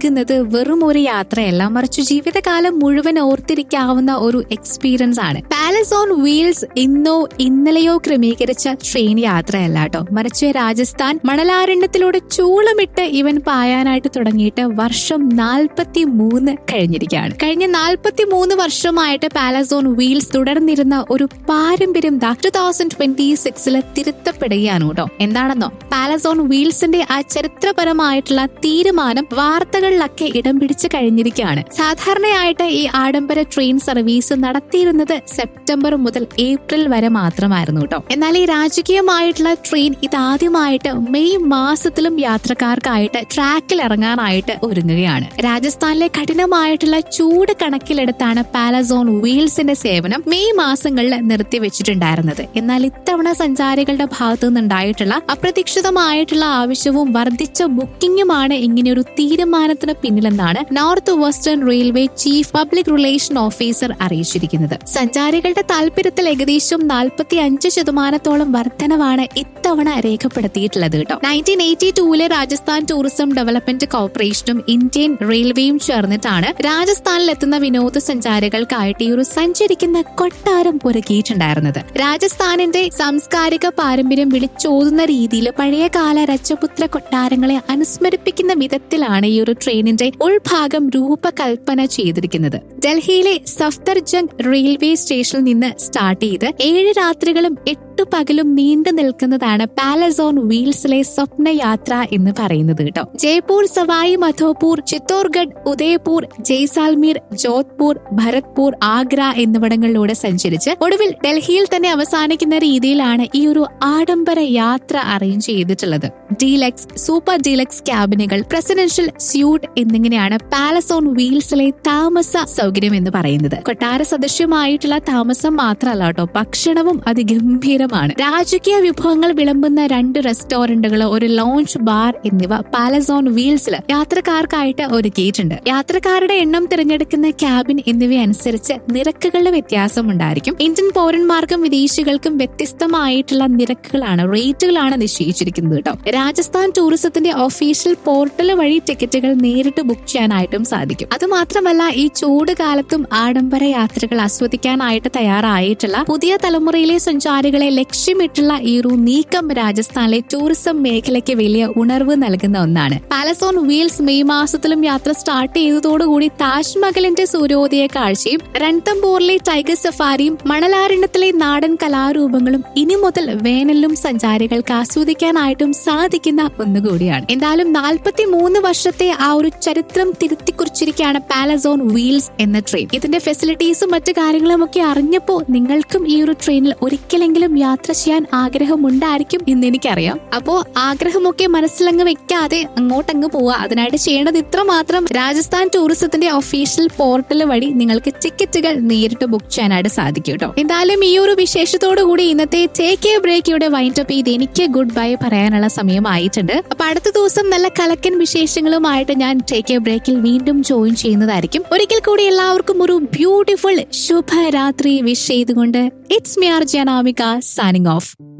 നൽകുന്നത് വെറും ഒരു യാത്രയല്ല മറിച്ച് ജീവിതകാലം മുഴുവൻ ഓർത്തിരിക്കാവുന്ന ഒരു എക്സ്പീരിയൻസ് ആണ് പാലസ് ഓൺ വീൽസ് ഇന്നോ ഇന്നലെയോ ക്രമീകരിച്ച ട്രെയിൻ യാത്രയല്ല കേട്ടോ മറിച്ച് രാജസ്ഥാൻ മണലാരണ്യത്തിലൂടെ ചൂളമിട്ട് ഇവൻ പായാനായിട്ട് തുടങ്ങിയിട്ട് വർഷം നാൽപ്പത്തി മൂന്ന് കഴിഞ്ഞിരിക്കുകയാണ് കഴിഞ്ഞ നാൽപ്പത്തി മൂന്ന് വർഷമായിട്ട് പാലസ് ഓൺ വീൽസ് തുടർന്നിരുന്ന ഒരു പാരമ്പര്യം ദാ ടു തൗസൻഡ് ട്വന്റി സിക്സിൽ തിരുത്തപ്പെടുകയാണ് കേട്ടോ എന്താണെന്നോ പാലസ് ഓൺ വീൽസിന്റെ ആ ചരിത്രപരമായിട്ടുള്ള തീരുമാനം വാർത്തകളിലൊക്കെ ഇടം പിടിച്ചു കഴിഞ്ഞിരിക്കുകയാണ് സാധാരണയായിട്ട് ഈ ആഡംബര ട്രെയിൻ സർവീസ് നടത്തിയിരുന്നത് സെപ്റ്റംബർ മുതൽ ഏപ്രിൽ വരെ മാത്രമായിരുന്നു കേട്ടോ എന്നാൽ ഈ രാജകീയമായിട്ടുള്ള ട്രെയിൻ ഇതാദ്യമായിട്ട് മെയ് മാസത്തിലും യാത്രക്കാർക്കായിട്ട് ട്രാക്കിൽ ഇറങ്ങാനായിട്ട് ഒരുങ്ങുകയാണ് രാജസ്ഥാനിലെ കഠിനമായിട്ടുള്ള ചൂട് കണക്കിലെടുത്താണ് പാലസോൺ വീൽസിന്റെ സേവനം മെയ് മാസങ്ങളിൽ നിർത്തിവെച്ചിട്ടുണ്ടായിരുന്നത് എന്നാൽ ഇത്തവണ സഞ്ചാരികളുടെ ഭാഗത്തു നിന്നുണ്ടായിട്ടുള്ള അപ്രതീക്ഷിതമായിട്ടുള്ള ആവശ്യവും വർദ്ധിച്ച ബുക്കിംഗുമാണ് ഇങ്ങനെയൊരു തീരുമാനത്തിന് പിന്നിലെന്നാണ് north western railway chief public relation officer അറിയിച്ചിരിക്കുന്നത് സഞ്ചാരികളുടെ താല്പര്യത്തിൽ ഏകദേശം നാൽപ്പത്തി അഞ്ച് ശതമാനത്തോളം വർധനവാണ് ഇത്തവണ രേഖപ്പെടുത്തിയിട്ടുള്ളത് കേട്ടോ നയൻറ്റീൻ എയ്റ്റി ടൂവിലെ രാജസ്ഥാൻ ടൂറിസം ഡെവലപ്മെന്റ് കോർപ്പറേഷനും ഇന്ത്യൻ റെയിൽവേയും ചേർന്നിട്ടാണ് രാജസ്ഥാനിൽ എത്തുന്ന വിനോദസഞ്ചാരികൾക്കായിട്ട് ഈ ഒരു സഞ്ചരിക്കുന്ന കൊട്ടാരം ഒരുക്കിയിട്ടുണ്ടായിരുന്നത് രാജസ്ഥാനിന്റെ സാംസ്കാരിക പാരമ്പര്യം വിളിച്ചോതുന്ന രീതിയിൽ പഴയകാല രജപുത്ര കൊട്ടാരങ്ങളെ അനുസ്മരിപ്പിക്കുന്ന വിധത്തിലാണ് ഈ ഒരു ട്രെയിനിന്റെ ഉൾഭാഗം രൂപകൽപ്പന ചെയ്തിരിക്കുന്നത് ഡൽഹിയിലെ സഫ്ദർജംഗ് റെയിൽവേ സ്റ്റേഷനിൽ നിന്ന് സ്റ്റാർട്ട് ചെയ്ത് ഏഴ് രാത്രികളും എട്ട് പകലും നീണ്ടു നിൽക്കുന്നതാണ് പാലസ് ഓൺ വീൽസിലെ സ്വപ്നയാത്ര എന്ന് പറയുന്നത് കേട്ടോ ജയ്പൂർ സവായി മധോപൂർ ചിത്തോർഗഡ് ഉദയ്പൂർ ജയ്സാൽമീർ ജോധ്പൂർ ഭരത്പൂർ ആഗ്ര എന്നിവിടങ്ങളിലൂടെ സഞ്ചരിച്ച് ഒടുവിൽ ഡൽഹിയിൽ തന്നെ അവസാനിക്കുന്ന രീതിയിലാണ് ഈ ഒരു ആഡംബര യാത്ര അറേഞ്ച് ചെയ്തിട്ടുള്ളത് ഡീലക്സ് സൂപ്പർ ഡീലക്സ് ക്യാബിനുകൾ പ്രസിഡൻഷ്യൽ സ്യൂട്ട് എന്നിങ്ങനെയാണ് പാലസ് ഓൺ വീൽസിലെ താമസ സൗകര്യം എന്ന് പറയുന്നത് കൊട്ടാര സദൃശ്യമായിട്ടുള്ള താമസം മാത്രമല്ല കേട്ടോ ഭക്ഷണവും അതിഗംഭീരമാണ് രാജകീയ വിഭവങ്ങൾ വിളമ്പുന്ന രണ്ട് റെസ്റ്റോറന്റുകൾ ഒരു ലോഞ്ച് ബാർ എന്നിവ പാലസ് ഓൺ വീൽസിൽ യാത്രക്കാർക്കായിട്ട് ഒരുക്കിയിട്ടുണ്ട് യാത്രക്കാരുടെ എണ്ണം തിരഞ്ഞെടുക്കുന്ന ക്യാബിൻ എന്നിവയനുസരിച്ച് നിരക്കുകളുടെ വ്യത്യാസം ഉണ്ടായിരിക്കും ഇന്ത്യൻ പൗരന്മാർക്കും വിദേശികൾക്കും വ്യത്യസ്തമായിട്ടുള്ള നിരക്കുകളാണ് റേറ്റുകളാണ് നിശ്ചയിച്ചിരിക്കുന്നത് കേട്ടോ രാജസ്ഥാൻ ടൂറിസത്തിന്റെ ഒഫീഷ്യൽ പോർട്ടൽ വഴി ടിക്കറ്റുകൾ നേരിട്ട് ബുക്ക് ചെയ്യാനായിട്ടും സാധിക്കും അത് മാത്രമല്ല ഈ ചൂട് കാലത്തും ആഡംബര യാത്രകൾ ആസ്വദിക്കാനായിട്ട് തയ്യാറായിട്ടുള്ള പുതിയ തലമുറയിലെ സഞ്ചാരികളെ ലക്ഷ്യമിട്ടുള്ള ഈ ഒരു നീക്കം രാജസ്ഥാനിലെ ടൂറിസം മേഖലയ്ക്ക് വലിയ ഉണർവ് നൽകുന്ന ഒന്നാണ് പാലസ് ഓൺ വീൽസ് മെയ് മാസത്തിലും യാത്ര സ്റ്റാർട്ട് ചെയ്തതോടുകൂടി താജ്മഹലിന്റെ സൂര്യോദയ കാഴ്ചയും രൺതംബോറിലെ ടൈഗർ സഫാരിയും മണലാരണ്യത്തിലെ നാടൻ കലാരൂപങ്ങളും ഇനി മുതൽ വേനലിലും സഞ്ചാരികൾക്ക് ആസ്വദിക്കാനായിട്ടും സാധിക്കുന്ന ഒന്നുകൂടിയാണ് എന്തായാലും നാൽപ്പത്തി മൂന്ന് വർഷത്തെ ആ ഒരു ചരിത്രം തിരുത്തിക്കുറിച്ചിരിക്കുകയാണ് പാലസോൺ വീൽസ് എന്ന ട്രെയിൻ ഇതിന്റെ ഫെസിലിറ്റീസും മറ്റു കാര്യങ്ങളും ഒക്കെ അറിഞ്ഞപ്പോ നിങ്ങൾക്കും ഈ ഒരു ട്രെയിനിൽ ഒരിക്കലെങ്കിലും യാത്ര ചെയ്യാൻ ആഗ്രഹമുണ്ടായിരിക്കും എന്ന് എനിക്കറിയാം അപ്പോ ആഗ്രഹമൊക്കെ മനസ്സിലങ്ങ് വെക്കാതെ അങ്ങോട്ടങ്ങ് പോവുക അതിനായിട്ട് ചെയ്യേണ്ടത് ഇത്ര മാത്രം രാജസ്ഥാൻ ടൂറിസത്തിന്റെ ഒഫീഷ്യൽ പോർട്ടൽ വഴി നിങ്ങൾക്ക് ടിക്കറ്റുകൾ നേരിട്ട് ബുക്ക് ചെയ്യാനായിട്ട് സാധിക്കും കേട്ടോ എന്തായാലും ഈ ഒരു വിശേഷത്തോടു കൂടി ഇന്നത്തെ ടേക്ക് എ ബ്രേക്ക് ഇവിടെ വൈൻഡ് അപ്പ് ചെയ്ത് എനിക്ക് ഗുഡ് ബൈ പറയാനുള്ള സമയമായിട്ടുണ്ട് അപ്പൊ അടുത്ത ദിവസം നല്ല കലക്കൻ വിശേഷങ്ങളുമായിട്ട് ഞാൻ ടേക്ക് എ ബ്രേക്കിൽ വീണ്ടും ജോയിൻ ചെയ്യുന്നതായിരിക്കും ഒരിക്കൽ കൂടി എല്ലാവർക്കും ഒരു ബ്യൂട്ടിഫുൾ ശുഭരാത്രി വിഷ് ചെയ്തുകൊണ്ട് ഇറ്റ്സ് മിയാർ ജനാമിക സൈനിങ് ഓഫ്